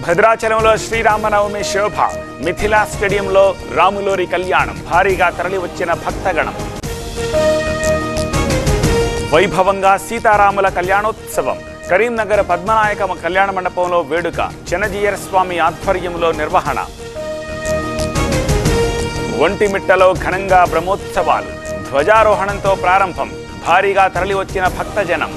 భద్రాచలంలో శ్రీరామనవమి శోభ మిథిలా స్టేడియంలో రాములోరి కళ్యాణం భారీగా తరలివచ్చిన భక్తగణం వైభవంగా సీతారాముల కళ్యాణోత్సవం కరీంనగర్ పద్మనాయక కళ్యాణ మండపంలో వేడుక చెనజీయర స్వామి ఆధ్వర్యంలో నిర్వహణ ఒంటిమిట్టలో ఘనంగా బ్రహ్మోత్సవాలు ధ్వజారోహణంతో ప్రారంభం భారీగా తరలివచ్చిన భక్తజనం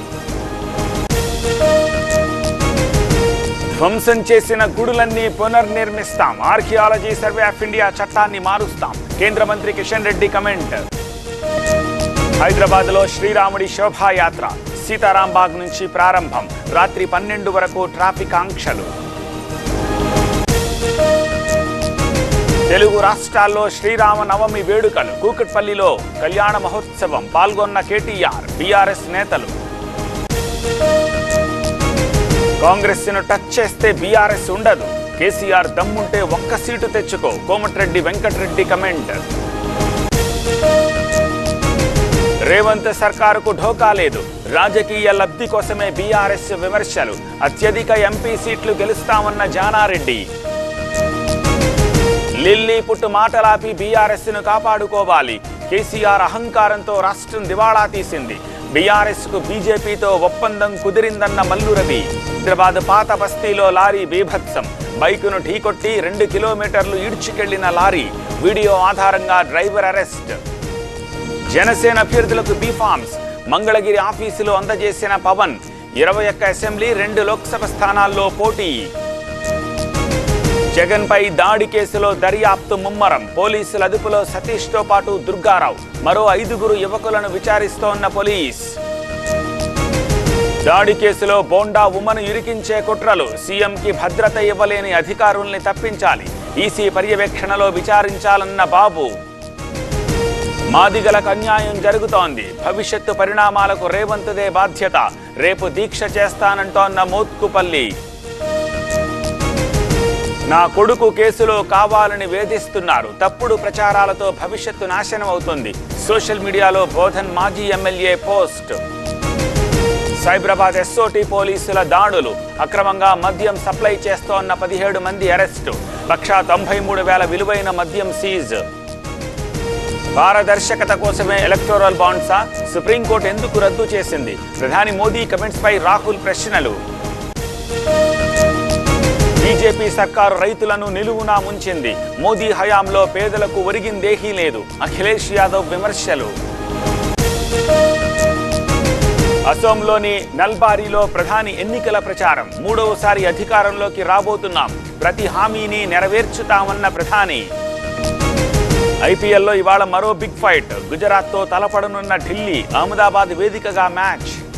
ధ్వంసం చేసిన గుడులన్నీ పునర్నిర్మిస్తాం ఆర్కియాలజీ సర్వే ఆఫ్ ఇండియా చట్టాన్ని మారుస్తాం కేంద్ర మంత్రి కిషన్ రెడ్డి కమెంట్ హైదరాబాద్ లో శ్రీరాముడి శోభాయాత్ర సీతారాంబాగ్ నుంచి ప్రారంభం రాత్రి పన్నెండు వరకు ట్రాఫిక్ ఆంక్షలు తెలుగు రాష్ట్రాల్లో శ్రీరామ నవమి వేడుకలు కూకట్పల్లిలో కళ్యాణ మహోత్సవం పాల్గొన్న కేటీఆర్ బీఆర్ఎస్ నేతలు కాంగ్రెస్ ను టచ్ చేస్తే బీఆర్ఎస్ ఉండదు కేసీఆర్ దమ్ముంటే ఒక్క సీటు తెచ్చుకో కోమటిరెడ్డి వెంకటరెడ్డి కమెంట్ రేవంత్ సర్కారుకు ఢోకా లేదు రాజకీయ లబ్ధి కోసమే బీఆర్ఎస్ విమర్శలు అత్యధిక ఎంపీ సీట్లు గెలుస్తామన్న జానారెడ్డి లిల్లీ పుట్టు మాటలాపి బీఆర్ఎస్ ను కాపాడుకోవాలి కేసీఆర్ అహంకారంతో రాష్ట్రం దివాళా తీసింది బీఆర్ఎస్ కు బీజేపీతో ఒప్పందం కుదిరిందన్న మల్లు రవి హైదరాబాద్ పాత బస్తీలో లారీ బీభత్సం బైకును ఢీకొట్టి రెండు కిలోమీటర్లు ఈడ్చుకెళ్లిన లారీ వీడియో ఆధారంగా డ్రైవర్ అరెస్ట్ జనసేన అభ్యర్థులకు బీఫామ్స్ మంగళగిరి ఆఫీసులో అందజేసిన పవన్ ఇరవై ఒక్క అసెంబ్లీ రెండు లోక్సభ స్థానాల్లో పోటీ జగన్ పై దాడి కేసులో దర్యాప్తు ముమ్మరం పోలీసుల అదుపులో సతీష్ తో పాటు దుర్గారావు మరో ఐదుగురు యువకులను విచారిస్తోన్న పోలీస్ దాడి కేసులో బోండా ఉమ్మను ఇరికించే కుట్రలు సీఎంకి భద్రత ఇవ్వలేని అధికారుల్ని తప్పించాలి ఈసీ పర్యవేక్షణలో విచారించాలన్న బాబు మాదిగలకు అన్యాయం జరుగుతోంది భవిష్యత్తు పరిణామాలకు రేవంత్దే బాధ్యత రేపు దీక్ష చేస్తానంటోన్న మోత్కుపల్లి నా కొడుకు కేసులో కావాలని వేధిస్తున్నారు తప్పుడు ప్రచారాలతో భవిష్యత్తు నాశనం అవుతుంది సోషల్ మీడియాలో బోధన్ మాజీ ఎమ్మెల్యే పోస్ట్ సైబరాబాద్ ఎస్ఓటి పోలీసుల దాడులు అక్రమంగా మద్యం సప్లై చేస్తోన్న పదిహేడు మంది అరెస్టు లక్షా తొంభై మూడు వేల విలువైన మద్యం సీజ్ పారదర్శకత కోసమే ఎలక్టోరల్ బాండ్సా సుప్రీంకోర్టు ఎందుకు రద్దు చేసింది ప్రధాని మోదీ కమెంట్స్ పై రాహుల్ ప్రశ్నలు బీజేపీ సర్కారు రైతులను నిలువునా ముంచింది మోదీ హయాంలో పేదలకు ఒరిగిందేహీ లేదు అఖిలేష్ యాదవ్ విమర్శలు అసోంలోని నల్బారీలో ప్రధాని ఎన్నికల ప్రచారం మూడవసారి అధికారంలోకి రాబోతున్నాం ప్రతి హామీని నెరవేర్చుతామన్న ప్రధాని ఐపీఎల్లో ఇవాళ మరో బిగ్ ఫైట్ గుజరాత్తో తలపడనున్న ఢిల్లీ అహ్మదాబాద్ వేదికగా మ్యాచ్